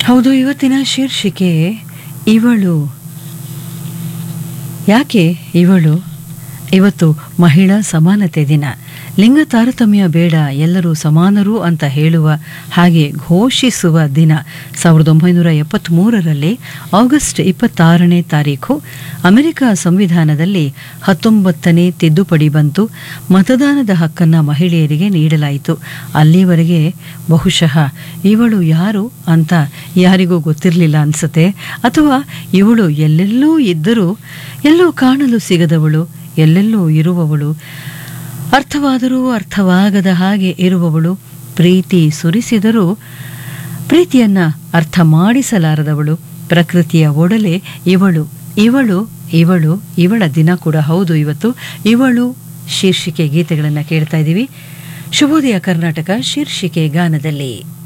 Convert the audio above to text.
ಹೌದು ಇವತ್ತಿನ ಶೀರ್ಷಿಕೆ ಇವಳು ಯಾಕೆ ಇವಳು ಇವತ್ತು ಮಹಿಳಾ ಸಮಾನತೆ ದಿನ ಲಿಂಗ ತಾರತಮ್ಯ ಬೇಡ ಎಲ್ಲರೂ ಸಮಾನರು ಅಂತ ಹೇಳುವ ಹಾಗೆ ಘೋಷಿಸುವ ದಿನ ಸಾವಿರದ ಒಂಬೈನೂರ ಎಪ್ಪತ್ತ್ಮೂರರಲ್ಲಿ ಆಗಸ್ಟ್ ಇಪ್ಪತ್ತಾರನೇ ತಾರೀಖು ಅಮೆರಿಕ ಸಂವಿಧಾನದಲ್ಲಿ ಹತ್ತೊಂಬತ್ತನೇ ತಿದ್ದುಪಡಿ ಬಂತು ಮತದಾನದ ಹಕ್ಕನ್ನು ಮಹಿಳೆಯರಿಗೆ ನೀಡಲಾಯಿತು ಅಲ್ಲಿವರೆಗೆ ಬಹುಶಃ ಇವಳು ಯಾರು ಅಂತ ಯಾರಿಗೂ ಗೊತ್ತಿರಲಿಲ್ಲ ಅನ್ಸುತ್ತೆ ಅಥವಾ ಇವಳು ಎಲ್ಲೆಲ್ಲೂ ಇದ್ದರೂ ಎಲ್ಲೂ ಕಾಣಲು ಸಿಗದವಳು ಎಲ್ಲೆಲ್ಲೂ ಇರುವವಳು ಅರ್ಥವಾದರೂ ಅರ್ಥವಾಗದ ಹಾಗೆ ಇರುವವಳು ಪ್ರೀತಿ ಸುರಿಸಿದರೂ ಪ್ರೀತಿಯನ್ನ ಅರ್ಥ ಮಾಡಿಸಲಾರದವಳು ಪ್ರಕೃತಿಯ ಒಡಲೆ ಇವಳು ಇವಳು ಇವಳು ಇವಳ ದಿನ ಕೂಡ ಹೌದು ಇವತ್ತು ಇವಳು ಶೀರ್ಷಿಕೆ ಗೀತೆಗಳನ್ನು ಕೇಳ್ತಾ ಇದ್ದೀವಿ ಶುಭೋದಯ ಕರ್ನಾಟಕ ಶೀರ್ಷಿಕೆ ಗಾನದಲ್ಲಿ